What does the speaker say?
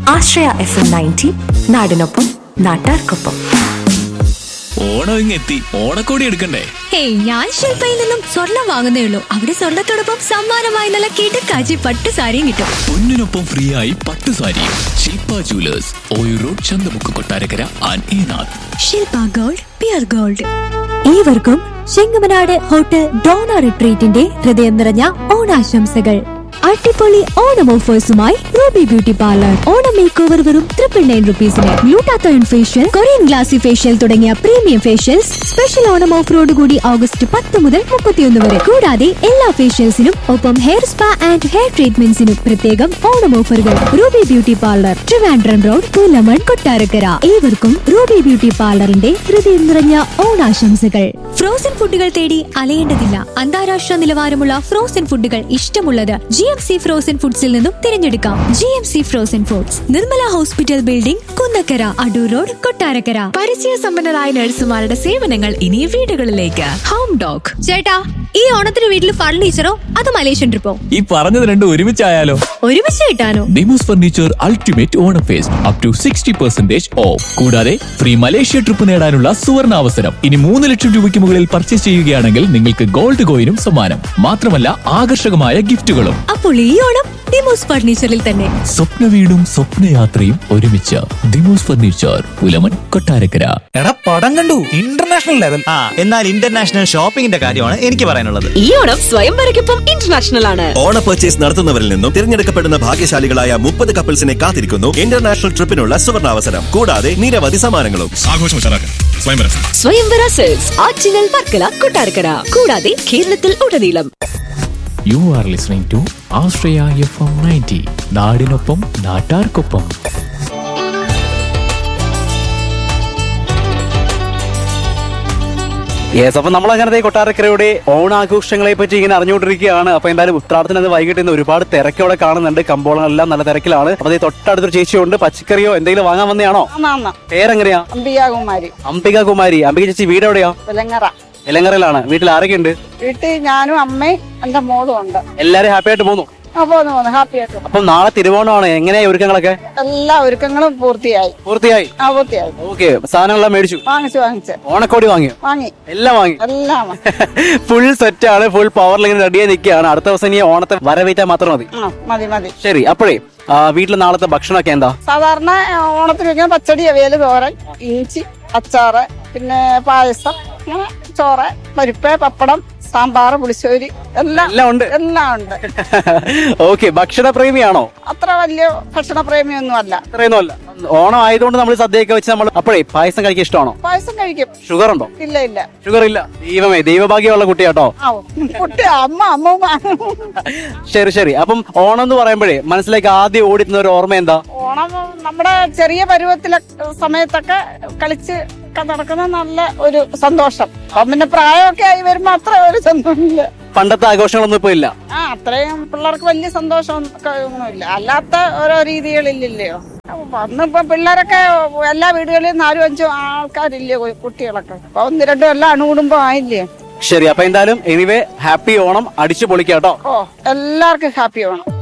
ആശ്രയ F M ninety നാടിനൊപ്പം നാട്ടാർക്കൊപ്പം ഓണം ഇങ്ങെത്തി ഓണക്കോടി എടുക്കണ്ടേ ഹേയ് ഞാൻ ശില്പയിൽ നിന്നും സ്വർണം വാങ്ങുന്നേ ഉള്ളൂ അവിടെ സ്വർണത്തോടൊപ്പം സമ്മാനമായി നല്ല കിടക്കാച്ചി പട്ട് സാരിയും കിട്ടും പൊന്നിനൊപ്പം ഫ്രീ ആയി പട്ട് സാരി ശില്പ ജുവലേഴ്സ് ഓയു road Chanthamukku Kottarakkara and Enath Shilpa gold pure gold ഏവർക്കും ചെങ്ങമനാട് ഹോട്ടൽ ഡോണ റിട്രീറ്റിന്റെ ഹൃദയം നിറഞ്ഞ ഓണാശംസകൾ അടിപൊളി ഓണം ഓഫേഴ്സുമായി Ruby beauty parlour Onam make over വെറും ട്രിപ്പിൾ നയൻ റുപ്പീസിന് glutathione facial Korean glassy facial തുടങ്ങിയ പ്രീമിയം ഫേഷ്യൽസ് സ്പെഷ്യൽ ഓണം ഓഫറോട് കൂടി ഓഗസ്റ്റ് പത്ത് മുതൽ മുപ്പത്തിയൊന്ന് വരെ കൂടാതെ എല്ലാ ഫേഷ്യൽസിനും ഒപ്പം ഹെയർ സ്പാ ആൻഡ് ഹെയർ ട്രീറ്റ്മെന്റ്സിനും പ്രത്യേകം ഓണം ഓഫറുകൾ Ruby beauty parlour Trivandrum road Pulamon Kottarakkara ഏവർക്കും റൂബി ബ്യൂട്ടി പാർലറിന്റെ ഹൃദയം നിറഞ്ഞ ഓണാശംസകൾ ഫ്രോസൺ ഫുഡുകൾ തേടി അലയേണ്ടതില്ല അന്താരാഷ്ട്ര നിലവാരമുള്ള ഫ്രോസൺ ഫുഡുകൾ ഇഷ്ടമുള്ളത് ജി എം സി ഫ്രോസൺ ഫുഡ്സിൽ നിന്നും തിരഞ്ഞെടുക്കാം G M C frozen foods Nirmala hospital building Kunnakkara Adoor road Kottarakkara പരിചയസമ്പന്നരായ നഴ്സുമാരുടെ സേവനങ്ങൾ ഇനി വീടുകളിലേക്ക് ഹോം ഡോഗ് ചേട്ടാ ഈ ഓണത്തിന് വീട്ടിൽ ഫർണിച്ചറോ അത് മലേഷ്യൻ ട്രിപ്പോ ഈ പറഞ്ഞത് രണ്ടും ഒരുമിച്ചായാലോ ഒരുമിച്ച് കിട്ടാനോ Nimos furniture ultimate Onam fest up to sixty percentage off കൂടാതെ ഫ്രീ മലേഷ്യ ട്രിപ്പ് നേടാനുള്ള സുവർണ അവസരം ഇനി മൂന്ന് ലക്ഷം രൂപയ്ക്ക് മുകളിൽ പർച്ചേസ് ചെയ്യുകയാണെങ്കിൽ നിങ്ങൾക്ക് ഗോൾഡ് കോയിനും സമ്മാനം മാത്രമല്ല ആകർഷകമായ ഗിഫ്റ്റുകളും അപ്പോൾ ഈ ഓണം ഡിമോസ് ഫർണിച്ചറിൽ തന്നെ സ്വപ്ന വീടും സ്വപ്നയാത്രയും ഒരുമിച്ച് ദിമോസ് ഫർണിച്ചർ പുലമൻ കൊട്ടാരക്കര എടാ പടം കണ്ടു ഇന്റർനാഷണൽ ലെവൽ ആ എന്നാൽ ഇന്റർനാഷണൽ ഷോപ്പിംഗിന്റെ കാര്യമാണ് എനിക്ക് പറയാനുള്ളത് ഈ ഓണം സ്വയംവരയ്ക്കൊപ്പം ഇന്റർനാഷണൽ ആണ് ഓണ പർച്ചേസ് നടത്തുന്നവരിൽ നിന്നും തിരഞ്ഞെടുക്കപ്പെടുന്ന ഭാഗ്യശാലികളായ മുപ്പത് കപ്പിൾസിനെ കാത്തിരിക്കുന്നു ഇന്റർനാഷണൽ ട്രിപ്പിനുള്ള സുവർണാവസരം കൂടാതെ നിരവധി സമ്മാനങ്ങളും ആഘോഷം ഉഷാറാക്കാൻ സ്വയംവരം സ്വയംവര സെൽസ് ആറ്റിങ്ങൽ വർക്കല കൊട്ടാരക്കര കൂടാതെ കേരളത്തിൽ ഉടനീളം you are listening to Ashraya F M ninety നാടിനൊപ്പം നാട്ടാർക്കൊപ്പം യെസ് അപ്പൊ നമ്മൾ അങ്ങനത്തെ കൊട്ടാരക്കരയുടെ ഓണാഘോഷങ്ങളെ പറ്റി ഇങ്ങനെ അറിഞ്ഞുകൊണ്ടിരിക്കുകയാണ് അപ്പൊ എന്തായാലും ഉത്രാടത്തിന് അന്ന് വൈകിട്ട് ഇന്ന് ഒരുപാട് തിരക്കോടെ കാണുന്നുണ്ട് കമ്പോളങ്ങളെല്ലാം നല്ല തിരക്കിലാണ് അപ്പൊ അതേ തൊട്ടടുത്തൊരു ചേച്ചിയുണ്ട് പച്ചക്കറിയോ എന്തെങ്കിലും വാങ്ങാൻ വന്നതാണോ പേരെങ്ങനെയാ അമ്പിയാകുമാരി അംബിക കുമാരി അംബിക ചേച്ചി വീട് എവിടെയാ വിലങ്ങറ ഇലങ്ങറയിലാണ് വീട്ടിൽ ആരൊക്കെ ഉണ്ട് വീട്ടിൽ ഞാനും അമ്മയും എന്റെ മോളും ഉണ്ട് എല്ലാരും ഹാപ്പി ആയിട്ട് പോകുന്നു ആ പോന്നു പോന്നു ഹാപ്പി ആയിട്ട് അപ്പം നാളെ തിരുവോണമാണ് എങ്ങനെയാ ഒരുക്കങ്ങളൊക്കെ എല്ലാ ഒരുക്കങ്ങളും പൂർത്തിയായി പൂർത്തിയായി ആ പൂർത്തിയായി ഓക്കെ സാധനങ്ങളെല്ലാം മേടിച്ചു വാങ്ങിച്ചു വാങ്ങിച്ചു ഓണക്കോടി വാങ്ങിയോ വാങ്ങി എല്ലാം വാങ്ങി എല്ലാം വാങ്ങി. ഫുൾ സെറ്റ് ആണ് ഫുൾ പവറിൽ ഇങ്ങനെ റെഡിയായി നിൽക്കുകയാണ് അടുത്ത ദിവസം ഇനി ഓണത്തെ വരവേറ്റാൽ മാത്രം മതി ആ മതി മതി ശരി അപ്പോഴേ ആ, വീട്ടിൽ നാളത്തെ ഭക്ഷണമൊക്കെ എന്താ സാധാരണ ആ, ഓണത്തിന് വെക്കുന്ന പച്ചടി അവിയല് തോരൻ ഇഞ്ചി അച്ചാറ് പിന്നെ പായസം അങ്ങനെ ചോറ് പരിപ്പ് പപ്പടം സാമ്പാർ പുളിശ്ശേരി എല്ലാം എല്ലാം ഉണ്ട് എല്ലാം ഉണ്ട് ഓക്കെ ഭക്ഷണ പ്രേമിയാണോ അത്ര വലിയ ഭക്ഷണ പ്രേമിയൊന്നും അല്ല അത്രയൊന്നും അല്ല ഓണം ആയതുകൊണ്ട് നമ്മൾ സദ്യയൊക്കെ വെച്ച് നമ്മൾ അപ്പോഴേ പായസം കഴിക്കാൻ ഇഷ്ടമാണോ പായസം കഴിക്കും ഷുഗർ ഉണ്ടോ ഇല്ല ഇല്ല ഷുഗർ ഇല്ല ദൈവമേ ദൈവഭാഗ്യമുള്ള കുട്ടിയാട്ടോ ആ കുട്ടി അമ്മ അമ്മ ശരി ശരി അപ്പം ഓണം എന്ന് പറയുമ്പോഴേ മനസ്സിലേക്ക് ആദ്യം ഓടിത്തുന്ന ഒരു ഓർമ്മ എന്താ ഓണം നമ്മുടെ ചെറിയ പരുവത്തിലെ സമയത്തൊക്കെ കളിച്ച് ഒക്കെ നടക്കുന്ന നല്ല ഒരു സന്തോഷം അപ്പം പിന്നെ പ്രായമൊക്കെ ആയി വരുമ്പോ അത്ര ഒരു സന്തോഷമില്ല പണ്ടത്തെ ആഘോഷങ്ങളൊന്നും ഇപ്പൊ ഇല്ല ആ അത്രയും പിള്ളേർക്ക് വലിയ സന്തോഷം ഒന്നുമില്ല അല്ലാത്ത ഓരോ രീതികളില്ലല്ലോ അന്നിപ്പോ പിള്ളേരൊക്കെ എല്ലാ വീടുകളിലും നാലും അഞ്ചും ആൾക്കാരില്ലേ കുട്ടികളൊക്കെ അപ്പൊ ഒന്ന് രണ്ടും എല്ലാം അണുകുടുംബം ആയില്ലേ ശരി അപ്പൊ എന്തായാലും എനിവേ ഹാപ്പി ഓണം അടിച്ചു പൊളിക്കാട്ടോ ഓ എല്ലാവർക്കും ഹാപ്പി വേണം